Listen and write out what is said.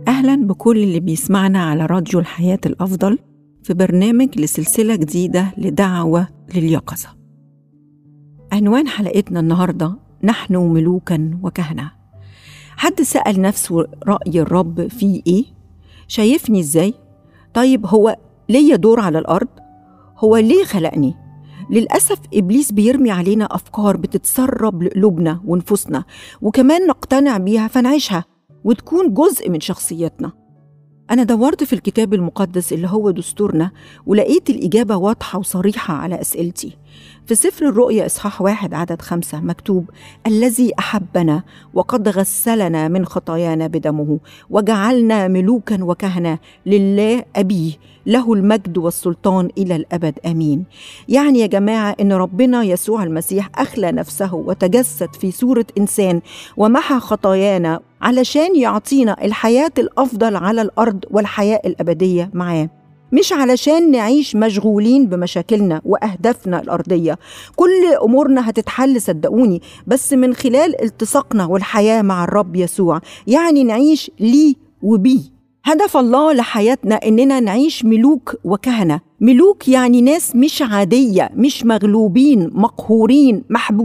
أهلا بكل اللي بيسمعنا على راديو الحياة الأفضل في برنامج لسلسلة جديدة لدعوة لليقظة عنوان حلقتنا النهاردة نحن ملوكا وكهنة حد سأل نفسه رأي الرب فيه إيه؟ شايفني إزاي؟ طيب هو ليا دور على الأرض؟ هو ليه خلقني؟ للأسف إبليس بيرمي علينا أفكار بتتسرب لقلوبنا ونفوسنا وكمان نقتنع بيها فنعيشها وتكون جزء من شخصيتنا أنا دورت في الكتاب المقدس اللي هو دستورنا ولقيت الإجابة واضحة وصريحة على أسئلتي في سفر الرؤيا إصحاح واحد عدد خمسة مكتوب الذي أحبنا وقد غسلنا من خطايانا بدمه وجعلنا ملوكا وكهنة لله أبيه له المجد والسلطان إلى الأبد آمين يعني يا جماعة إن ربنا يسوع المسيح أخلى نفسه وتجسد في صورة إنسان ومحى خطايانا علشان يعطينا الحياة الأفضل على الأرض والحياة الأبدية معاه مش علشان نعيش مشغولين بمشاكلنا واهدافنا الارضيه كل امورنا هتتحل صدقوني بس من خلال التصاقنا والحياه مع الرب يسوع يعني نعيش ليه وبيه هدف الله لحياتنا اننا نعيش ملوك وكهنه ملوك يعني ناس مش عاديه مش مغلوبين مقهورين محبوبين